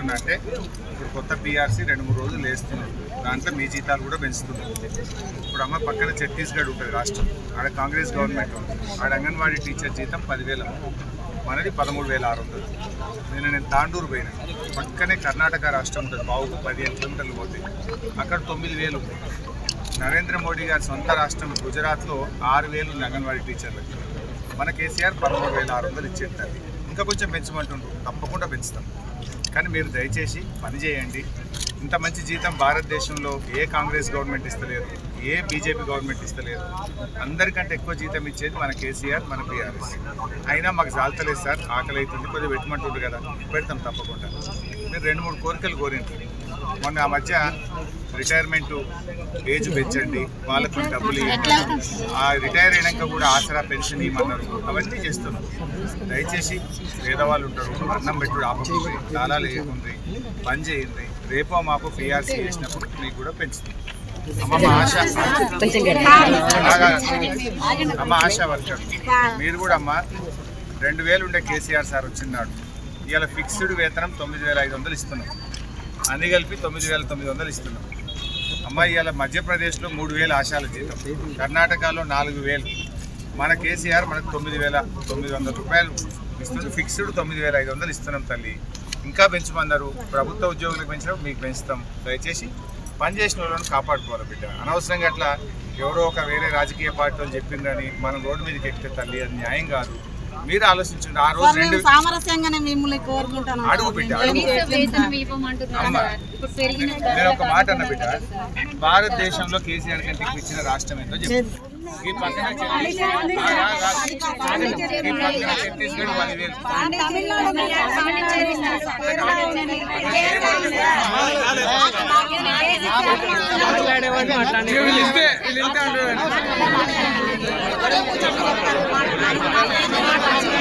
ఏమంటున్నా అంటే ఇప్పుడు కొత్త పీఆర్సీ రెండు మూడు రోజులు వేస్తున్నారు దాంట్లో మీ జీతాలు కూడా పెంచుతున్నారు ఇప్పుడు అమ్మ పక్కన ఛత్తీస్గఢ్ ఉంటుంది రాష్ట్రం ఆడ కాంగ్రెస్ గవర్నమెంట్ ఉంది ఆడ అంగన్వాడీ టీచర్ జీతం పదివేల మనది పదమూడు వేల ఆరు వందలు నేను నేను తాండూరు పోయినా పక్కనే కర్ణాటక రాష్ట్రం ఉంటుంది బావుకు పదిహేను కిలోమీటర్లు పోతే అక్కడ తొమ్మిది వేలు ఉంది. నరేంద్ర మోడీ గారి సొంత రాష్ట్రం గుజరాత్లో ఆరు వేలు ఉంది అంగన్వాడీ టీచర్లకి మన కేసీఆర్ పదమూడు వేల ఆరు వందలు ఇచ్చేది తల్లి ఇంకా కొంచెం పెంచమంటుండ్రు తప్పకుండా పెంచుతాం కానీ మీరు దయచేసి పని చేయండి ఇంత మంచి జీతం భారతదేశంలో ఏ కాంగ్రెస్ గవర్నమెంట్ ఇస్తలేదు ఏ బీజేపీ గవర్నమెంట్ ఇస్తలేదు అందరికంటే ఎక్కువ జీతం ఇచ్చేది మన కేసీఆర్ మన బీఆర్ఎస్ అయినా మాకు జాలతలేదు సార్ ఆకలి అవుతుంది కొద్దిగా పెట్టమంటుండ్రు కదా పెడతాం తప్పకుండా మీరు రెండు మూడు కోరికలు కోరిండ్రు మొన్న ఆ మధ్య రిటైర్మెంట్ ఏజ్ పెంచండి వాళ్ళకు డబ్బులు ఇవ్వండి ఆ రిటైర్ అయినాక కూడా ఆసరా పెన్షన్ ఇవ్వమన్నారు అవన్నీ చేస్తున్నాం దయచేసి పేదవాళ్ళు ఉంటారు అన్నం పెట్టుడు ఆపకుంది తాళాలు వేయకుంది పని చేయండి రేపో మాపో పిఆర్సీ చేసినప్పుడు మీకు కూడా పెంచుతుంది అమ్మ మా ఆశ ఆగా. అమ్మ ఆశా వర్కర్ మీరు కూడా అమ్మ రెండు వేలు ఉండే కేసీఆర్ సార్ వచ్చినాడు ఇవాళ ఫిక్స్డ్ వేతనం తొమ్మిది వేల ఐదు వందలు ఇస్తున్నాం అన్ని కలిపి తొమ్మిది వేల తొమ్మిది వందలు ఇస్తున్నాం అమ్మ ఇవాళ మధ్యప్రదేశ్లో మూడు వేలు ఆశాల జీతం కర్ణాటకలో నాలుగు వేలు మన కేసీఆర్ మనకు తొమ్మిది వేల తొమ్మిది వందల రూపాయలు ఇస్తుంది ఫిక్స్డ్ తొమ్మిది వేల ఐదు వందలు ఇస్తున్నాం తల్లి ఇంకా పెంచమన్నారు ప్రభుత్వ ఉద్యోగులకు పెంచడం మీకు పెంచుతాం దయచేసి పని చేసిన వాళ్ళని కాపాడుకోవాలి బిడ్డ అనవసరంగా అట్లా ఎవరో ఒక వేరే రాజకీయ పార్టీ వాళ్ళు చెప్పిందని మనం రోడ్డు మీదకి ఎక్కితే తల్లి అది న్యాయం కాదు మీరు ఆలోచించండి ఆ రోజు రెండు సామరస్యంగానే మిమ్మల్ని కోరుకుంటాను అడుగు బిడ్డ అడుగు వేతనం ఇవ్వమంటున్నారు అమ్మ. కదా. ఇప్పుడు పెరిగిన నేను ఒక మాట అన్న బిడ్డ భారతదేశంలో కేసీఆర్ కంటే ఎక్కువ ఇచ్చిన రాష్ట్రం ఏంటో చెప్పు ఈ పక్కన ఛత్తీస్గఢ్ ఆ, రా, రా. ఈ పక్కన ఛత్తీస్గఢ్ పదివేలు వీళ్ళు ఇంతే వీళ్ళు ఇంతే అంటారు